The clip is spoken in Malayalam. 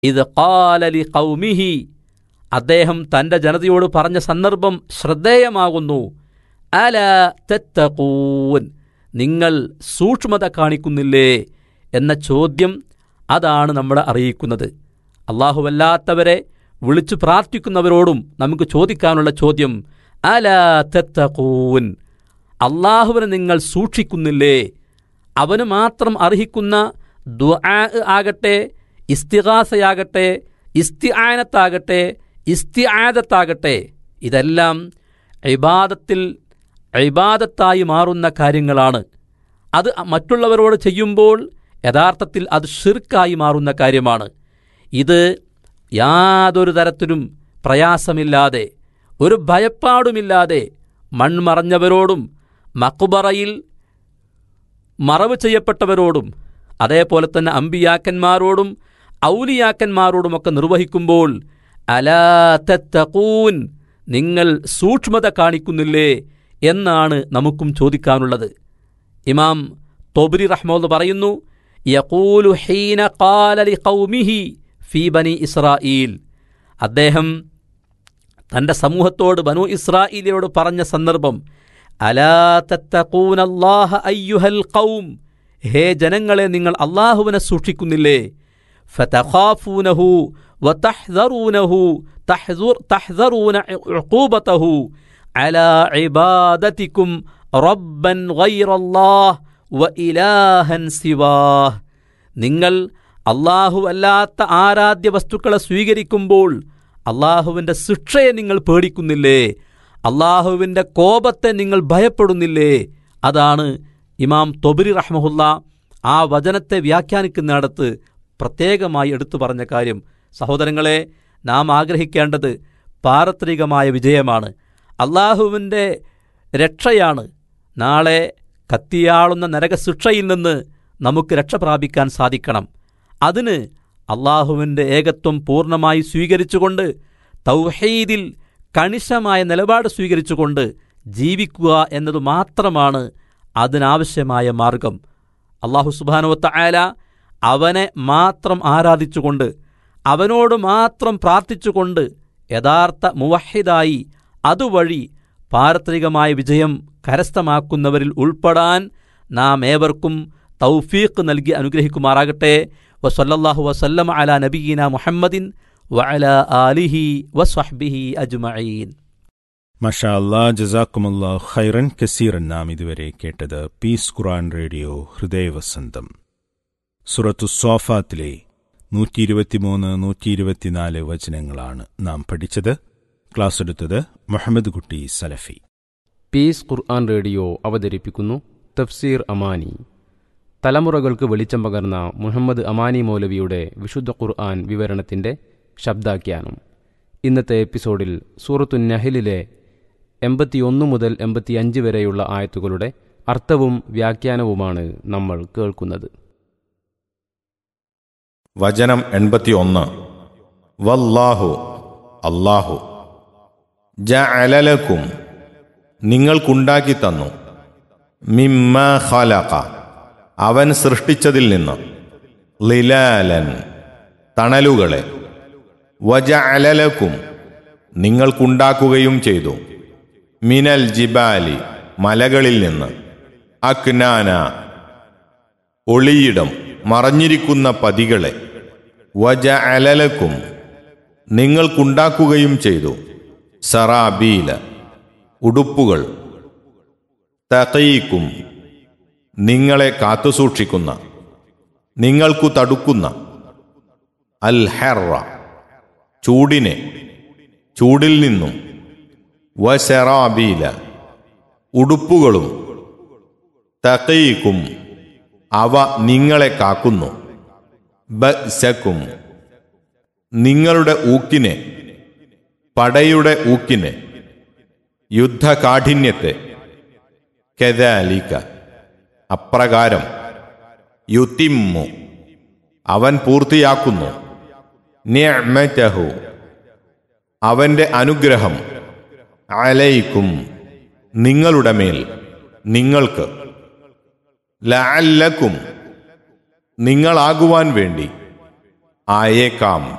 ഇത് കാലലി കൗമിഹി അദ്ദേഹം തൻ്റെ ജനതയോട് പറഞ്ഞ സന്ദർഭം ശ്രദ്ധേയമാകുന്നു അല തെത്തകൂൻ നിങ്ങൾ സൂക്ഷ്മത കാണിക്കുന്നില്ലേ എന്ന ചോദ്യം അതാണ് നമ്മളെ അറിയിക്കുന്നത് അള്ളാഹുവല്ലാത്തവരെ വിളിച്ചു പ്രാർത്ഥിക്കുന്നവരോടും നമുക്ക് ചോദിക്കാനുള്ള ചോദ്യം അല തെത്തകൂൻ അള്ളാഹുവിനെ നിങ്ങൾ സൂക്ഷിക്കുന്നില്ലേ അവന് മാത്രം അർഹിക്കുന്ന ദുആ ആകട്ടെ ഇസ്തിഹാസയാകട്ടെ ഇസ്തിആനത്താകട്ടെ ഇസ്തിആദത്താകട്ടെ ഇതെല്ലാം ഇബാദത്തിൽ ഇബാദത്തായി മാറുന്ന കാര്യങ്ങളാണ് അത് മറ്റുള്ളവരോട് ചെയ്യുമ്പോൾ യഥാർത്ഥത്തിൽ അത് ഷിർക്കായി മാറുന്ന കാര്യമാണ് ഇത് യാതൊരു തരത്തിലും പ്രയാസമില്ലാതെ ഒരു ഭയപ്പാടുമില്ലാതെ മൺമറഞ്ഞവരോടും മക്കുബറയിൽ മറവ് ചെയ്യപ്പെട്ടവരോടും അതേപോലെ തന്നെ അമ്പിയാക്കന്മാരോടും ഔലിയാക്കന്മാരോടുമൊക്കെ നിർവഹിക്കുമ്പോൾ അലാ തത്തഖൂൻ നിങ്ങൾ സൂക്ഷ്മത കാണിക്കുന്നില്ലേ എന്നാണ് നമുക്കും ചോദിക്കാനുള്ളത് ഇമാം തൊബരി റഹ്മോദ് പറയുന്നു യഖൂലു ഹീന ഖാലലി ഖൗമിഹി ഫീ ബനി ഇസ്രായീൽ അദ്ദേഹം തൻ്റെ സമൂഹത്തോട് ബനു ഇസ്രായേലിയോട് പറഞ്ഞ സന്ദർഭം അലാ തത്തഖൂനല്ലാഹ അയ്യുഹൽ ഖൗം ഹേ ജനങ്ങളെ നിങ്ങൾ അള്ളാഹുവിനെ സൂക്ഷിക്കുന്നില്ലേ ഫതഖാഫൂനഹു വതഹ്ദറൂനഹു തഹ്ദുർ തഹ്ദറൂന ഉഖൂബതഹു അലാ ഇബാദതികും റബ്ബൻ ഗൈറല്ലാഹ് വ ഇലാഹൻ സിവാഹ് നിങ്ങൾ അള്ളാഹു അല്ലാത്ത ആരാധ്യ വസ്തുക്കളെ സ്വീകരിക്കുമ്പോൾ അള്ളാഹുവിൻ്റെ ശിക്ഷയെ നിങ്ങൾ പേടിക്കുന്നില്ലേ അള്ളാഹുവിൻ്റെ കോപത്തെ നിങ്ങൾ ഭയപ്പെടുന്നില്ലേ അതാണ് ഇമാം തൊബരി റഹ്മഹുല്ല ആ വചനത്തെ വ്യാഖ്യാനിക്കുന്നിടത്ത് പ്രത്യേകമായി എടുത്തു പറഞ്ഞ കാര്യം സഹോദരങ്ങളെ നാം ആഗ്രഹിക്കേണ്ടത് പാരത്രികമായ വിജയമാണ് അള്ളാഹുവിൻ്റെ രക്ഷയാണ് നാളെ കത്തിയാളുന്ന നരകശിക്ഷയിൽ നിന്ന് നമുക്ക് രക്ഷ പ്രാപിക്കാൻ സാധിക്കണം അതിന് അള്ളാഹുവിൻ്റെ ഏകത്വം പൂർണ്ണമായി സ്വീകരിച്ചുകൊണ്ട് തൗഹീദിൽ കണിശമായ നിലപാട് സ്വീകരിച്ചുകൊണ്ട് ജീവിക്കുക എന്നത് മാത്രമാണ് അതിനാവശ്യമായ മാർഗം അള്ളാഹു സുബാനുവത്ത ആല അവനെ മാത്രം ആരാധിച്ചുകൊണ്ട് അവനോട് മാത്രം പ്രാർത്ഥിച്ചുകൊണ്ട് യഥാർത്ഥ മുവഹിദായി അതുവഴി പാരത്രികമായ വിജയം കരസ്ഥമാക്കുന്നവരിൽ ഉൾപ്പെടാൻ നാം ഏവർക്കും തൗഫീഖ് നൽകി അനുഗ്രഹിക്കുമാറാകട്ടെ വസല്ലല്ലാഹു വസല്ലം അല നബീന മുഹമ്മദിൻ വഅല ആലിഹി വസ്വഹ്ബിഹി അജ്മഈൻ മഷാ അല്ലാ ജസാക്കുമുല്ലാ ഖൈറൻ കസീറൻ നാം ഇതുവരെ കേട്ടത് പീസ് ഖുറാൻ റേഡിയോ ഹൃദയവസന്തം സുറത്തു സോഫാത്തിലെ നൂറ്റി ഇരുപത്തിമൂന്ന് നൂറ്റി ഇരുപത്തിനാല് വചനങ്ങളാണ് നാം പഠിച്ചത് ക്ലാസ് എടുത്തത് മുഹമ്മദ് കുട്ടി സലഫി പീസ് ഖുർആൻ റേഡിയോ അവതരിപ്പിക്കുന്നു തഫ്സീർ അമാനി തലമുറകൾക്ക് വെളിച്ചം പകർന്ന മുഹമ്മദ് അമാനി മൗലവിയുടെ വിശുദ്ധ ഖുർആൻ വിവരണത്തിന്റെ ശബ്ദാഖ്യാനം ഇന്നത്തെ എപ്പിസോഡിൽ സൂറത്തു നഹലിലെ എൺപത്തിയൊന്ന് മുതൽ എൺപത്തിയഞ്ച് വരെയുള്ള ആയത്തുകളുടെ അർത്ഥവും വ്യാഖ്യാനവുമാണ് നമ്മൾ കേൾക്കുന്നത് വചനം എൺപത്തിയൊന്ന് വല്ലാഹു അല്ലാഹു ജഅലലക്കും നിങ്ങൾക്കുണ്ടാക്കി തന്നു മിമ്മ ഖലഖ അവൻ സൃഷ്ടിച്ചതിൽ നിന്ന് ലിലാലൻ തണലുകളെ വജഅലലക്കും നിങ്ങൾക്കുണ്ടാക്കുകയും ചെയ്തു മിനൽ ജിബാലി മലകളിൽ നിന്ന് അക്നാന ഒളിയിടം മറഞ്ഞിരിക്കുന്ന പതികളെ വജ അലലക്കും നിങ്ങൾക്കുണ്ടാക്കുകയും ചെയ്തു സറാബീല ഉടുപ്പുകൾ തകയിക്കും നിങ്ങളെ കാത്തുസൂക്ഷിക്കുന്ന നിങ്ങൾക്കു തടുക്കുന്ന അൽ ഹെറ ചൂടിനെ ചൂടിൽ നിന്നും വസറാബീല ഉടുപ്പുകളും തകയിക്കും അവ നിങ്ങളെ കാക്കുന്നു ബസക്കും നിങ്ങളുടെ ഊക്കിനെ പടയുടെ ഊക്കിനെ യുദ്ധകാഠിന്യത്തെ കെതാലിക്ക അപ്രകാരം യുത്തിമ്മു അവൻ പൂർത്തിയാക്കുന്നു നിഅ്മതഹു അവന്റെ അനുഗ്രഹം അലൈക്കും നിങ്ങളുടെ മേൽ നിങ്ങൾക്ക് ലഅല്ലക്കും നിങ്ങളാകുവാൻ വേണ്ടി ആയേക്കാം